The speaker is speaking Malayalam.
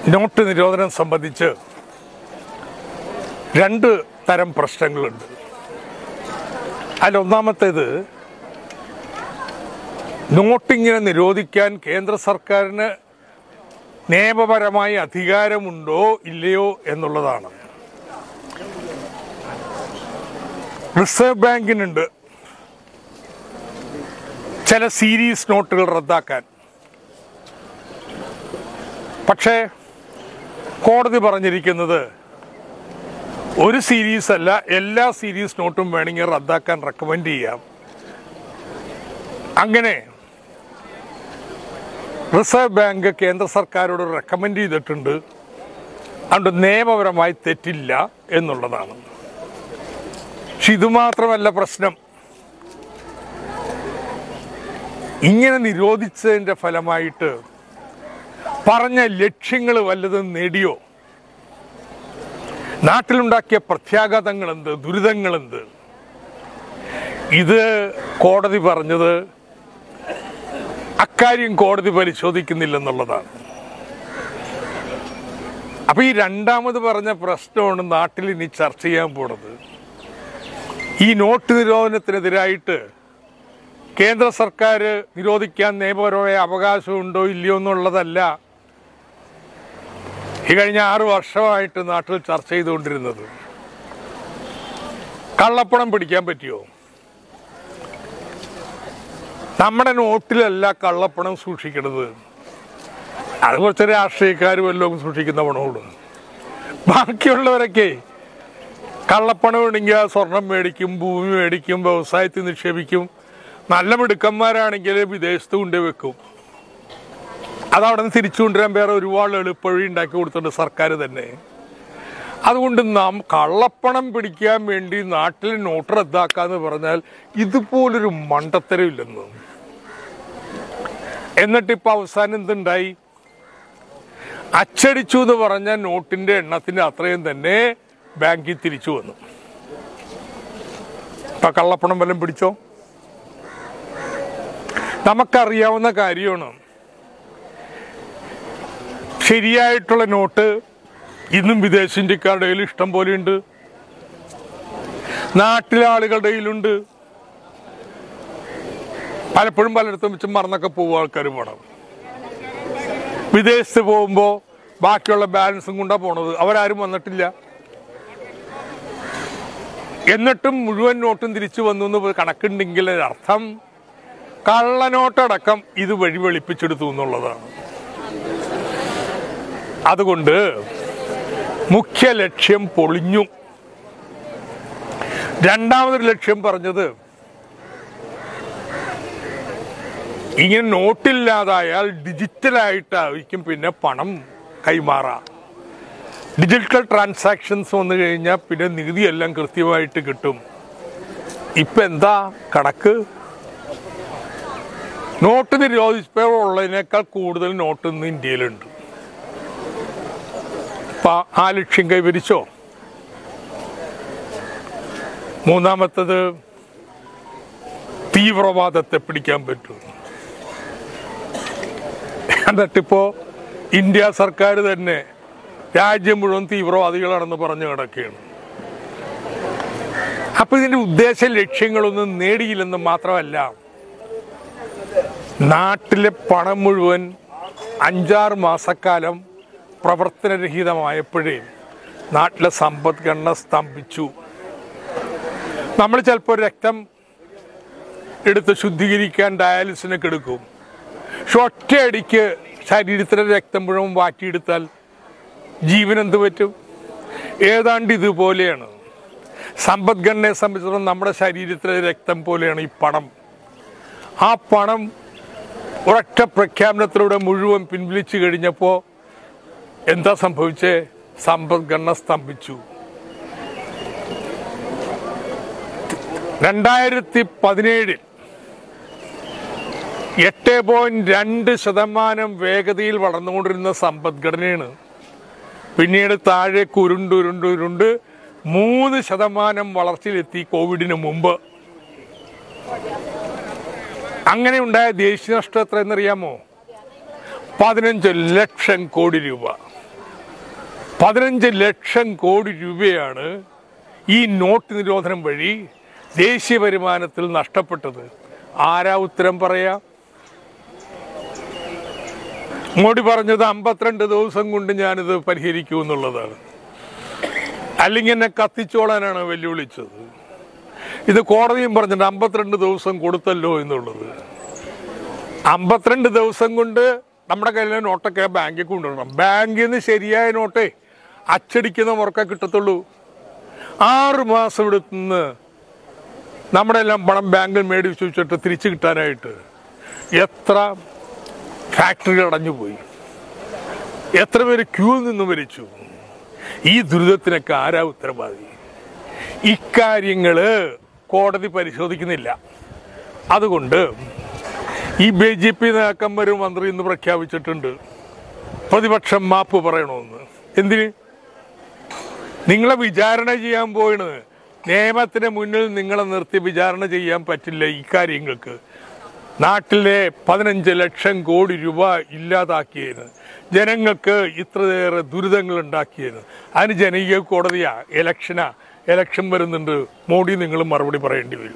നോട്ട് നിരോധനം സംബന്ധിച്ച് രണ്ട് തരം പ്രശ്നങ്ങളുണ്ട് അതിലൊന്നാമത്തേത് നോട്ടിങ്ങനെ നിരോധിക്കാൻ കേന്ദ്ര സർക്കാരിന് നിയമപരമായി അധികാരമുണ്ടോ ഇല്ലയോ എന്നുള്ളതാണ് റിസർവ് ബാങ്കിനുണ്ട് ചില സീരീസ് നോട്ടുകൾ റദ്ദാക്കാൻ പക്ഷേ കോടതി പറഞ്ഞിരിക്കുന്നത് ഒരു സീരീസ് അല്ല എല്ലാ സീരീസ് നോട്ടും വേണമെങ്കിൽ റദ്ദാക്കാൻ റെക്കമെൻഡ് ചെയ്യാം അങ്ങനെ റിസർവ് ബാങ്ക് കേന്ദ്ര സർക്കാരോട് റെക്കമെൻഡ് ചെയ്തിട്ടുണ്ട് അതുകൊണ്ട് നിയമപരമായി തെറ്റില്ല എന്നുള്ളതാണ് പക്ഷെ ഇതുമാത്രമല്ല പ്രശ്നം ഇങ്ങനെ നിരോധിച്ചതിൻ്റെ ഫലമായിട്ട് പറഞ്ഞ ലക്ഷ്യങ്ങൾ വല്ലതും നേടിയോ നാട്ടിലുണ്ടാക്കിയ പ്രത്യാഘാതങ്ങൾ എന്ത് ദുരിതങ്ങൾ എന്ത് ഇത് കോടതി പറഞ്ഞത് അക്കാര്യം കോടതി പരിശോധിക്കുന്നില്ലെന്നുള്ളതാണ് അപ്പൊ ഈ രണ്ടാമത് പറഞ്ഞ പ്രശ്നമാണ് നാട്ടിൽ ഇനി ചർച്ച ചെയ്യാൻ പോണത് ഈ നോട്ട് നിരോധനത്തിനെതിരായിട്ട് കേന്ദ്ര സർക്കാർ നിരോധിക്കാൻ നിയമപരമായ അവകാശമുണ്ടോ ഇല്ലയോ എന്നുള്ളതല്ല ഈ കഴിഞ്ഞ ആറ് വർഷമായിട്ട് നാട്ടിൽ ചർച്ച ചെയ്തുകൊണ്ടിരുന്നത് കള്ളപ്പണം പിടിക്കാൻ പറ്റിയോ നമ്മുടെ നോട്ടിലല്ല കള്ളപ്പണം സൂക്ഷിക്കണത് അത് കുറച്ച് രാഷ്ട്രീയക്കാർ വല്ലതും സൂക്ഷിക്കുന്ന പണമുള്ളൂ ബാക്കിയുള്ളവരൊക്കെ കള്ളപ്പണം ഉണ്ടെങ്കിൽ ആ സ്വർണം മേടിക്കും ഭൂമി മേടിക്കും വ്യവസായത്തിൽ നിക്ഷേപിക്കും നല്ല മിടുക്കന്മാരാണെങ്കിൽ വിദേശത്ത് കൊണ്ടുവെക്കും അതവിടെ നിന്ന് തിരിച്ചു കൊണ്ടുവരാൻ വേറെ ഒരുപാട് എളുപ്പവഴി ഉണ്ടാക്കി കൊടുത്തിട്ടുണ്ട് സർക്കാർ തന്നെ അതുകൊണ്ട് നാം കള്ളപ്പണം പിടിക്കാൻ വേണ്ടി നാട്ടിൽ നോട്ട് റദ്ദാക്കാന്ന് പറഞ്ഞാൽ ഇതുപോലൊരു മണ്ടത്തരമില്ലെന്ന് എന്നിട്ട് ഇപ്പൊ അവസാനം എന്തുണ്ടായി അച്ചടിച്ചു എന്ന് പറഞ്ഞ നോട്ടിന്റെ എണ്ണത്തിന്റെ അത്രയും തന്നെ ബാങ്കിൽ തിരിച്ചു വന്നു ഇപ്പൊ കള്ളപ്പണം വല്ലതും പിടിച്ചോ നമുക്കറിയാവുന്ന കാര്യമാണ് ശരിയായിട്ടുള്ള നോട്ട് ഇന്നും വിദേശ ഇന്ത്യക്കാരുടെ കയ്യിൽ ഇഷ്ടം പോലെയുണ്ട് നാട്ടിലെ ആളുകളുടെ കയ്യിലുണ്ട് പലപ്പോഴും പലയിടത്തും വെച്ച് മറന്നൊക്കെ പോകും ആൾക്കാർ പോണം വിദേശത്ത് പോകുമ്പോൾ ബാക്കിയുള്ള ബാലൻസും കൊണ്ടാ പോണത് അവരാരും വന്നിട്ടില്ല എന്നിട്ടും മുഴുവൻ നോട്ടും തിരിച്ചു വന്നു എന്ന് കണക്കുണ്ടെങ്കിൽ അർത്ഥം കള്ളനോട്ടടക്കം ഇത് വഴി വെളിപ്പിച്ചെടുത്തു എന്നുള്ളതാണ് അതുകൊണ്ട് മുഖ്യ ലക്ഷ്യം പൊളിഞ്ഞു രണ്ടാമതൊരു ലക്ഷ്യം പറഞ്ഞത് ഇങ്ങനെ നോട്ടില്ലാതായാൽ ഡിജിറ്റലായിട്ടായിരിക്കും പിന്നെ പണം കൈമാറാം ഡിജിറ്റൽ ട്രാൻസാക്ഷൻസ് വന്നു കഴിഞ്ഞാൽ പിന്നെ നികുതി എല്ലാം കൃത്യമായിട്ട് കിട്ടും ഇപ്പൊ എന്താ കണക്ക് നോട്ട് നിരോധിച്ചപ്പോൾ ഉള്ളതിനേക്കാൾ കൂടുതൽ നോട്ട് ഇന്ന് ഇന്ത്യയിലുണ്ട് അപ്പൊ ആ ലക്ഷ്യം കൈവരിച്ചോ മൂന്നാമത്തത് തീവ്രവാദത്തെ പിടിക്കാൻ പറ്റും എന്നിട്ടിപ്പോ ഇന്ത്യ സർക്കാർ തന്നെ രാജ്യം മുഴുവൻ തീവ്രവാദികളാണെന്ന് പറഞ്ഞു കിടക്കുകയാണ് അപ്പൊ ഇതിന്റെ ഉദ്ദേശ ലക്ഷ്യങ്ങളൊന്നും നേടിയില്ലെന്ന് മാത്രമല്ല നാട്ടിലെ പണം മുഴുവൻ അഞ്ചാറ് മാസക്കാലം പ്രവർത്തനരഹിതമായപ്പോഴേ നാട്ടിലെ സമ്പദ്ഘടന സ്തംഭിച്ചു നമ്മൾ ചിലപ്പോൾ രക്തം എടുത്ത് ശുദ്ധീകരിക്കാൻ ഡയാലിസിനൊക്കെ എടുക്കും പക്ഷെ ഒറ്റയടിക്ക് ശരീരത്തിലെ രക്തം മുഴുവൻ വാറ്റിയെടുത്താൽ ജീവൻ എന്ത് പറ്റും ഏതാണ്ട് ഇതുപോലെയാണ് സമ്പദ്ഘടനയെ സംബന്ധിച്ചിടത്തോളം നമ്മുടെ ശരീരത്തിലെ രക്തം പോലെയാണ് ഈ പണം ആ പണം ഒരൊറ്റ പ്രഖ്യാപനത്തിലൂടെ മുഴുവൻ പിൻവലിച്ചു കഴിഞ്ഞപ്പോൾ എന്താ സംഭവിച്ചേ സമ്പദ്ഘടന സ്തംഭിച്ചു രണ്ടായിരത്തി പതിനേഴിൽ എട്ട് പോയിന്റ് രണ്ട് ശതമാനം വേഗതയിൽ വളർന്നുകൊണ്ടിരുന്ന സമ്പദ്ഘടനയാണ് പിന്നീട് താഴേക്ക് ഉരുണ്ട് ഉരുണ്ട് ഉരുണ്ട് മൂന്ന് ശതമാനം വളർച്ചയിലെത്തി കോവിഡിന് മുമ്പ് അങ്ങനെ ഉണ്ടായ ദേശീയ നഷ്ടം എത്ര എന്നറിയാമോ പതിനഞ്ച് ലക്ഷം കോടി രൂപ പതിനഞ്ച് ലക്ഷം കോടി രൂപയാണ് ഈ നോട്ട് നിരോധനം വഴി ദേശീയ വരുമാനത്തിൽ നഷ്ടപ്പെട്ടത് ആരാ ഉത്തരം പറയാം മോഡി പറഞ്ഞത് അമ്പത്തിരണ്ട് ദിവസം കൊണ്ട് ഞാനിത് പരിഹരിക്കൂ എന്നുള്ളതാണ് അല്ലെങ്കിൽ എന്നെ കത്തിച്ചോളാനാണ് വെല്ലുവിളിച്ചത് ഇത് കോടതിയും പറഞ്ഞിട്ട് അമ്പത്തിരണ്ട് ദിവസം കൊടുത്തല്ലോ എന്നുള്ളത് അമ്പത്തിരണ്ട് ദിവസം കൊണ്ട് നമ്മുടെ കയ്യിലെ നോട്ടൊക്കെ ബാങ്കിൽ കൊണ്ടുവരണം ബാങ്കിൽ നിന്ന് ശരിയായ നോട്ടേ അച്ചടിക്കുന്ന മുറക്ക കിട്ടത്തുള്ളൂ ആറ് മാസം എടുത്തുനിന്ന് നമ്മുടെ എല്ലാം പണം ബാങ്കിൽ മേടിച്ച് വെച്ചിട്ട് തിരിച്ചു കിട്ടാനായിട്ട് എത്ര ഫാക്ടറികൾ അടഞ്ഞുപോയി എത്ര പേര് ക്യൂ നിന്ന് മരിച്ചു ഈ ദുരിതത്തിനൊക്കെ ആരാ ഉത്തരവാദി ഇക്കാര്യങ്ങള് കോടതി പരിശോധിക്കുന്നില്ല അതുകൊണ്ട് ഈ ബി ജെ പി നേതാക്കം ഒരു മന്ത്രി ഇന്ന് പ്രഖ്യാപിച്ചിട്ടുണ്ട് പ്രതിപക്ഷം മാപ്പ് പറയണമെന്ന് എന്തിന് നിങ്ങളെ വിചാരണ ചെയ്യാൻ പോയിണ് നിയമത്തിന് മുന്നിൽ നിങ്ങളെ നിർത്തി വിചാരണ ചെയ്യാൻ പറ്റില്ല ഇക്കാര്യങ്ങൾക്ക് നാട്ടിലെ പതിനഞ്ച് ലക്ഷം കോടി രൂപ ഇല്ലാതാക്കിയതിന് ജനങ്ങൾക്ക് ഇത്രയേറെ ദുരിതങ്ങൾ ഉണ്ടാക്കിയതിന് അതിന് ജനകീയ കോടതിയാ ഇലക്ഷനാ ഇലക്ഷൻ വരുന്നുണ്ട് മോഡി നിങ്ങൾ മറുപടി പറയേണ്ടി വരും